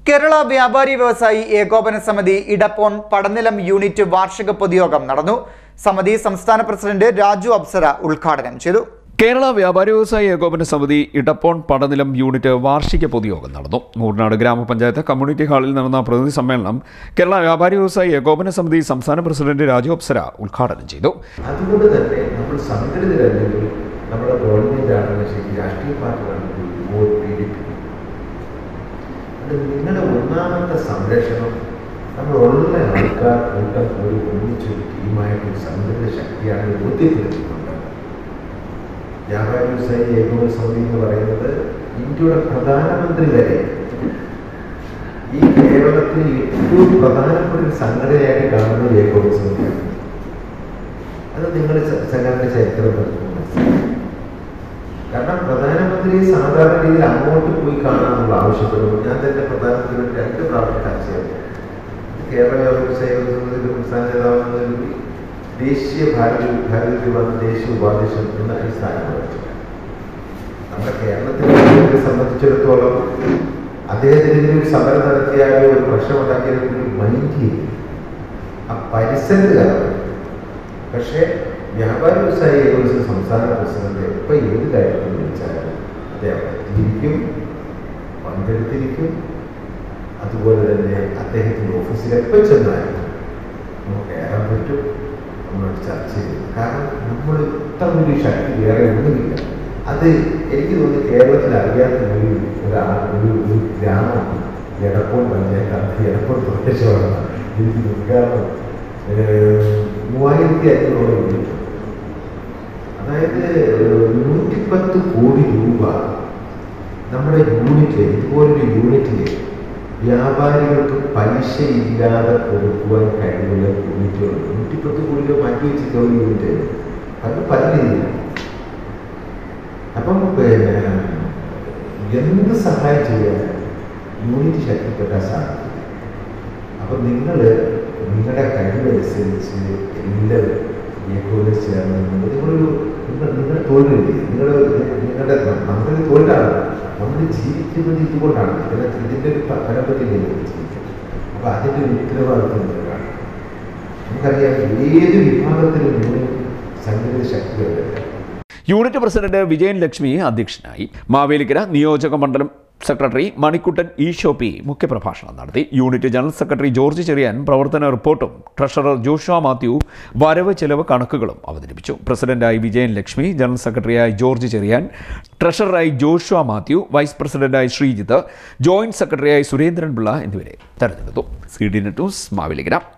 കേരള വ്യാപാരി വ്യവസായി ഏകോപന സമിതി ഇടപ്പോൺ പടനിലം യൂണിറ്റ് വാർഷിക പൊതുയോഗം നടന്നു സമിതി സംസ്ഥാന പ്രസിഡന്റ് രാജു അപ്സര ഉദ്ഘാടനം ചെയ്തു കേരള വ്യാപാരി വ്യവസായ ഏകോപന സമിതി ഇടപ്പോൺ പടനിലം യൂണിറ്റ് വാർഷിക പൊതുയോഗം നടന്നു മൂർനാട് ഗ്രാമപഞ്ചായത്ത് കമ്മ്യൂണിറ്റി ഹാളിൽ നടന്ന പ്രതിനിധി സമ്മേളനം കേരള വ്യാപാരി വ്യവസായ ഏകോപന സമിതി സംസ്ഥാന പ്രസിഡന്റ് രാജു അപ്സര ഉദ്ഘാടനം ചെയ്തു അതുകൊണ്ട് തന്നെ നമ്മൾ സംഘടിതരല്ലെങ്കിൽ നമ്മുടെ ഗവൺമെന്റ് ആണെങ്കിലും ശരി രാഷ്ട്രീയ പാർട്ടികളാണെങ്കിലും വോട്ട് പീഡിപ്പിക്കും അത് നിങ്ങളുടെ ഒന്നാമത്തെ സംരക്ഷണം നമ്മളുള്ള ആൾക്കാർ കൂട്ടം പോയി ഒന്നിച്ചൊരു ടീമായിട്ട് ഒരു സംഘടിത ശക്തിയാണ് ബോധ്യപ്പെടുത്തുന്നുണ്ട് വ്യാപാരി വ്യവസായ ഏകോപന സമിതി എന്ന് പറയുന്നത് ഇന്ത്യയുടെ പ്രധാനമന്ത്രി വരെ ഈ കേരളത്തിൽ ഏറ്റവും പ്രധാനപ്പെട്ട ഒരു സംഘടനയായിട്ട് കാണുന്നത് ഏകോപന സമിതിയാണ് അത് നിങ്ങൾ സംഘടന ചരിത്രം പഠിക്കുമ്പോൾ മനസ്സിലാക്കും. കാരണം പ്രധാനമന്ത്രി സാധാരണ രീതിയിൽ അങ്ങോട്ട് പോയി കാണാനുള്ള ആവശ്യപ്പെടുന്നു ഞാൻ തന്നെ പ്രധാനമന്ത്രിയോട് രണ്ട് പ്രാവശ്യം ചർച്ച ചെയ്തു കേരള വ്യവസായ സമിതിയുടെ സംസ്ഥാന നേതാവെന്നതിലുപരി ദേശീയ ഭാരതി ഭാരതീയ വന്ന ദേശീയ ഉപാധ്യക്ഷൻ എന്ന ഈ സ്ഥാനം വഹിച്ചു നമ്മുടെ കേരളത്തിലെ സംബന്ധിച്ചിടത്തോളം അദ്ദേഹത്തിനെതിരെ ഒരു സമരം നടത്തിയാലോ ഒരു പ്രശ്നം ഉണ്ടാക്കിയാലോ ഒരു മൈൻഡ് ചെയ്യും ആ പരിസരത്ത് കാരണം പക്ഷേ വ്യാപാര വ്യവസായ ഏകോപന സംസ്ഥാന പ്രസിഡന്റ് എപ്പോൾ ഏത് കാര്യത്തിൽ വിളിച്ചാലും അദ്ദേഹം എത്തിയിരിക്കും പങ്കെടുത്തിരിക്കും അതുപോലെ തന്നെ അദ്ദേഹത്തിൻ്റെ ഓഫീസിൽ എപ്പോൾ ചെന്നാലും നമുക്ക് കയറാൻ പറ്റും നമ്മളോട് ചർച്ച ചെയ്യും കാരണം നമ്മൾ ഇത്ര വലിയ ശക്തി വേറെ ഒന്നുമില്ല അത് എനിക്ക് തോന്നുന്നു കേരളത്തിൽ അറിയാത്ത ഒരു ഒരാ ഒരു ഒരു ഗ്രാമമാണ് എടപ്പോൾ പഞ്ചായത്ത് അത് എടപ്പോൾ പ്രദേശമാണ് എനിക്ക് ഉദ്ഘാടനം മൂവായിരത്തി അഞ്ഞൂറോളം യൂണിറ്റ് അതായത് നൂറ്റിപ്പത്ത് കോടി രൂപ നമ്മുടെ യൂണിറ്റിൽ ഇതുപോലൊരു യൂണിറ്റിൽ വ്യാപാരികൾക്ക് പലിശ ഇല്ലാതെ കൊടുക്കുവാൻ കഴിവുള്ള യൂണിറ്റുകളുണ്ട് നൂറ്റിപ്പത്ത് കോടി രൂപ മാറ്റി വെച്ചിട്ടുള്ള യൂണിറ്റ് അത് പല രീതിയിലാണ് അപ്പം പിന്നെ എന്ത് സഹായം ചെയ്യാൻ യൂണിറ്റ് ശക്തിപ്പെട്ടാൽ സാധിക്കും അപ്പം നിങ്ങൾ നിങ്ങളുടെ കഴിവനുസരിച്ച് എല്ലാവരും ഏകോപനം ചേർന്ന് നിങ്ങൾ നിങ്ങളൊരു നിങ്ങൾ നിങ്ങളുടെ തൊഴിലില്ലേ നിങ്ങളുടെ നിങ്ങളുടെ നമ്മുടെ തൊഴിലാണ് നമ്മൾ ജീവിക്കുന്നത് ഇതുകൊണ്ടാണ് ഇതിനെ ഇതിൻ്റെ ഒരു പരമ്പരയിലേക്ക് ജീവിക്കുന്നത് അപ്പോൾ അതിൻ്റെ ഒരു ഉത്തരവാദിത്വം നിങ്ങൾക്കാണ് നമുക്കറിയാം ഏത് വിഭാഗത്തിലും നിങ്ങൾ സംഘടിത ശക്തികളുണ്ട് യൂണിറ്റ് പ്രസിഡന്റ് വിജയൻ ലക്ഷ്മി അധ്യക്ഷനായി മാവേലിക്കര നിയോജക മണ്ഡലം സെക്രട്ടറി മണിക്കുട്ടൻ ഇ ഷോപ്പി മുഖ്യപ്രഭാഷണം നടത്തി unit general secretary George Cheriyan പ്രവർത്തന റിപ്പോർട്ടും ട്രഷറർ ജോഷുവ മാത്യു വരവ് ചെലവ് കണക്കുകളും അവതരിപ്പിച്ചു പ്രസിഡന്റായി വിജയൻ ലക്ഷ്മി ജനറൽ സെക്രട്ടറിയായി ജോർജ് ചെറിയാൻ ട്രഷററായി ജോഷുവ മാത്യു വൈസ് പ്രസിഡന്റായി ശ്രീജിത്ത് ജോയിന്റ് സെക്രട്ടറിയായി സുരേന്ദ്രൻ പിള്ള എന്നിവരെ തെരഞ്ഞെടുത്തു C D net news Mavelikkara